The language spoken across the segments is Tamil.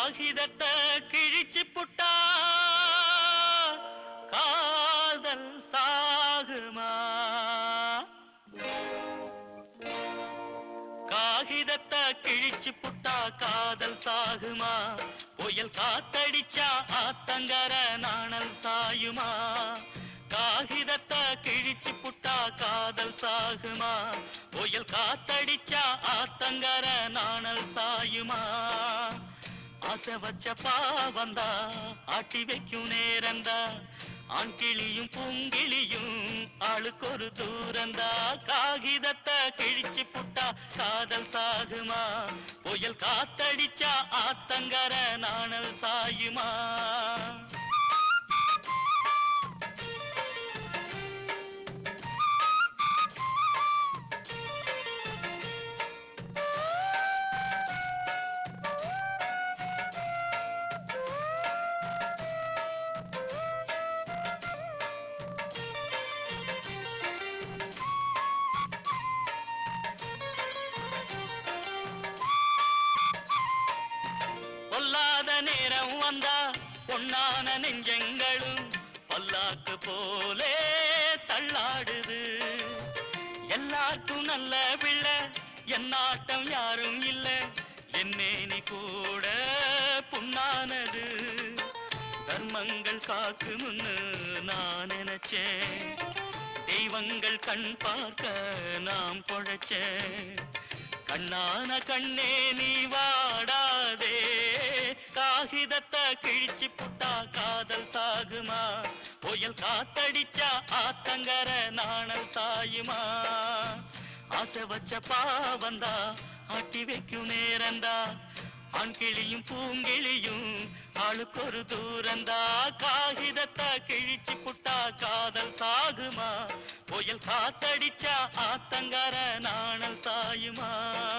காகிதத்தை கிழிச்சு புட்டா காதல் சாகுமா காகிதத்தை கிழிச்சு புட்டா காதல் சாகுமா புயல் காத்தடிச்சா ஆத்தங்கர நாணல் சாயுமா காகிதத்தை கிழிச்சு புட்டா காதல் சாகுமா புயல் காத்தடிச்சா ஆத்தங்கர நாணல் சாயுமா ஆசை வச்ச பாவந்தா ஆட்டி வைக்கும் நேரந்தா ஆண் கிளியும் பூங்கிளியும் ஆளுக்கு ஒரு தூரந்தா காகிதத்தை கிழிச்சு புட்டா காதல் சாகுமா புயல் காத்தடிச்சா ஆத்தங்கர நாணல் சாயுமா பொல்லாத நேரம் வந்தா பொன்னான நெஞ்சங்களும் பல்லாக்கு போலே தள்ளாடுது எல்லாருக்கும் நல்ல பிள்ளை என்னாட்டம் யாரும் இல்ல என்னேனி கூட புண்ணானது தர்மங்கள் காக்கும்னு நான் நினைச்சேன் தெய்வங்கள் கண் பார்க்க நாம் பொழைச்சேன் கண்ணான கண்ணே நீ வாடாதே காகிதத்தை கிழிச்சு புட்டா காதல் சாகுமா புயல் காத்தடிச்சா ஆத்தங்கர நாணல் சாயுமா ஆசை வச்ச பாவந்தா ஆட்டி வைக்கும் நேரந்தா ஆண் கிளியும் பூங்கிளியும் ஆளுக்கு ஒரு தூரந்தா காகிதத்தை கிழிச்சு புட்டா காதல் சாகுமா புயல் காத்தடிச்சா ஆத்தங்கர நாணல் சாயுமா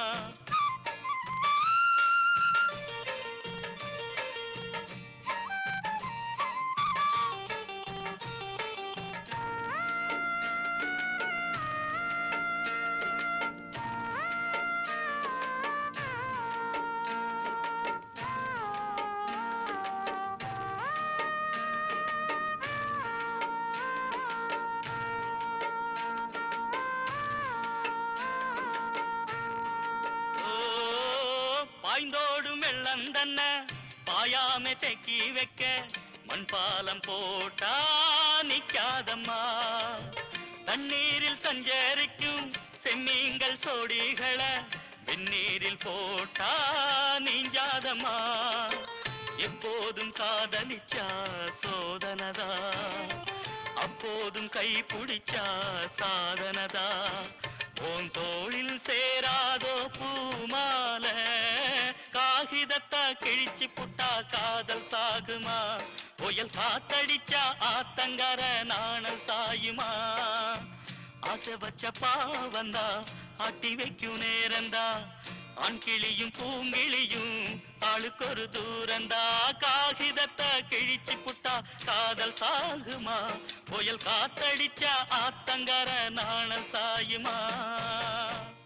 ஓ பாய்ந்தோடும் வெள்ளம் தன்ன பாயாம தெக்கி வைக்க மண் பாலம் போட்டா நிக்காதம்மா தண்ணீரில் சஞ்சரிக்கும் செம்மீன்கள் சோடிகளை வெந்நீரில் போட்டா நீஞ்சாதம்மா எப்போதும் காதலிச்சா சோதனதா அப்போதும் கை பிடிச்சா சாதனதா உன் தோளில் சேராதோ பூமால காகிதத்தா கிழிச்சு புட்டா காதல் சாகுமா புயல் காத்தடிச்சா ஆத்தங்கர நாணல் சாயுமா ஆசை வச்ச பாவந்தா ஆட்டி வைக்கும் நேரந்தா ஆண் கிளியும் பூங்கிளியும் ஆளுக்கு ஒரு தூரந்தா காகிதத்தை கிழிச்சு புட்டா காதல் சாகுமா புயல் காத்தடிச்சா ஆத்தங்கர நாணல் சாயுமா